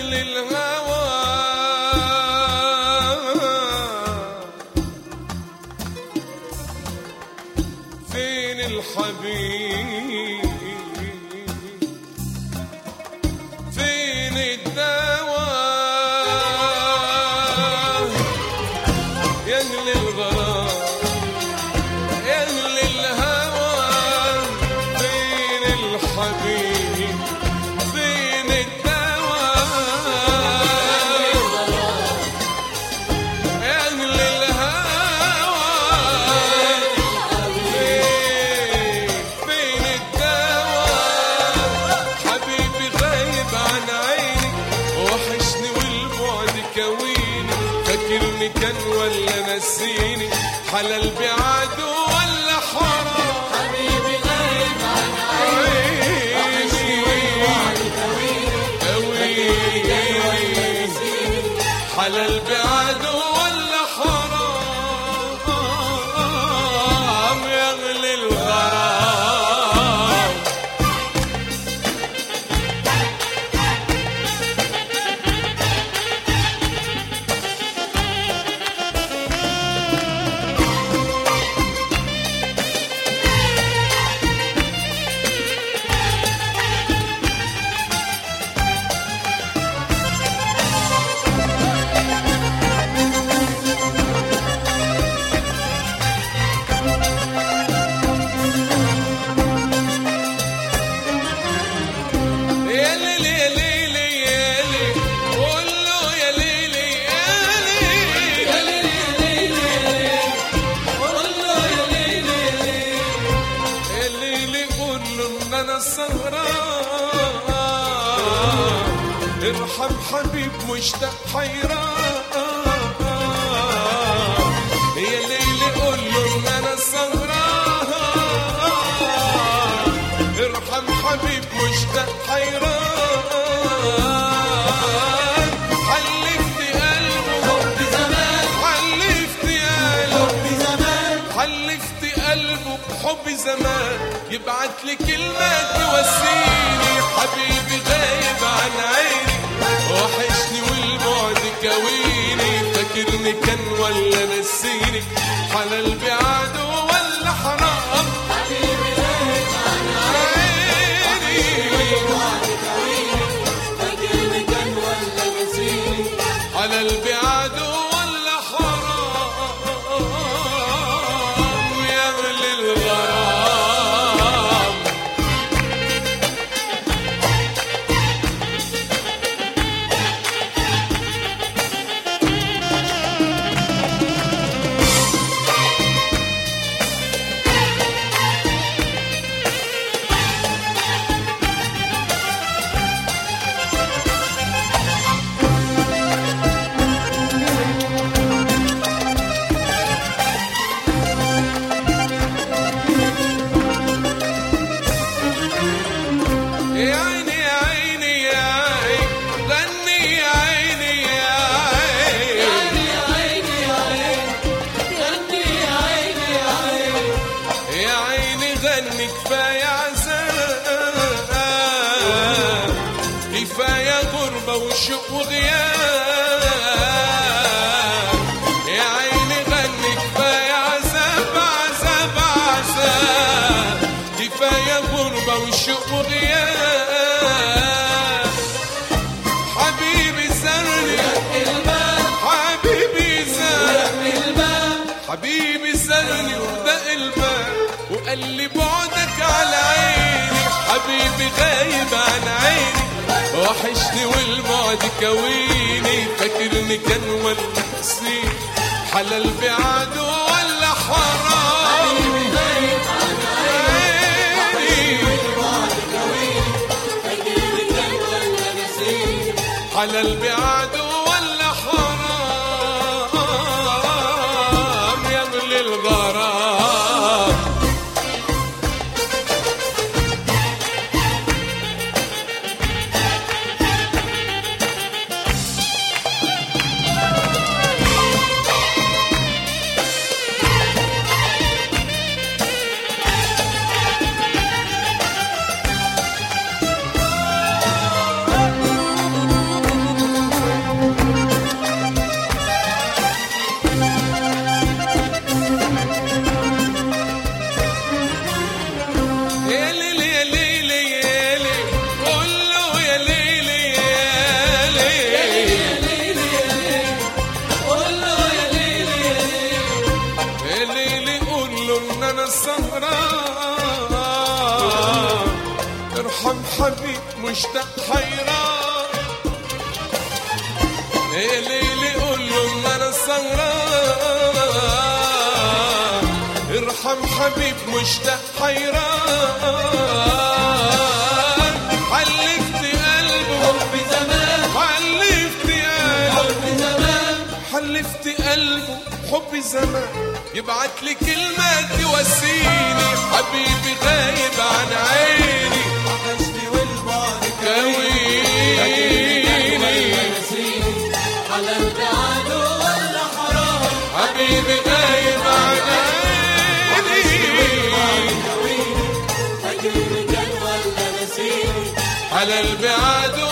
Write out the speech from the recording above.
يغلي الهوى فين الحبيب فين الدواء يغلي الغرام يغلي الهوى فين الحبيب فين الدواء يغلي الهوى فين فين الدواء حبيبي غايب عن عيني وحشني والبعد كويني فاكرني كان ولا نسيني حلال بعده ولا حرام حبيبي غايب عن عيني كويني حلال بعده ولا حرام يغلي الغرام يا ليلي يا ليلي يا ليلي قول له يا ليلي يا ليلي يا ليلي قول له ان انا سهران ارحم حبيب مشتاق حيران يا ليلي قول له ان انا سهران ارحم حبيب مشتاق حيران حلفت قلبه حب زمان حلفت قلبه حب زمان حلفت قلبه بحب زمان يبعت لي كلمة توسيني حبيبي غايب عن عيني وحشني والبعد كويني فاكرني كان ولا نسيني حلال بعده ولا حرام حبيبي غايب عن عيني فاكرني كان ولا نسيني على البعاد ولا حرام يغلي الغرام يا عيني يا عيني يا عيني غني يا عيني يا عيني يا عيني يا عيني غني يا عيني يا عيني يا عيني غني كفاية عذاب كفاية غربة وشوق وغياب يا عيني غني كفاية عذاب عذاب عذاب كفاية غربة وشوق وغياب حبيبي زرني الباب حبيبي زرني الباب حبيبي سألني ودق الباب وقال لي بعدك على عيني حبيبي غايب عن عيني وحشني والبعد كويني فاكرني كان ولا نسيني حلال بعده ولا حرام حبيبي غايب عن عيني فاكرني كان ولا نسيني حلال بعده ولا حرام يغلي الغرام مشتاق حيران يا ليلي قول له ان انا سهران ارحم حبيب مشتاق حيران حلفت قلبه حب زمان حلفت قلبه حب زمان حلفت قلبه حب زمان يبعت لي كلمة توسيني حبيبي غايب عن عيني وحشني والبعد كويني نسيني على البعد ولا حرام حبيبي غايب عن عيني فاكرني كان ولا نسيني على البعاد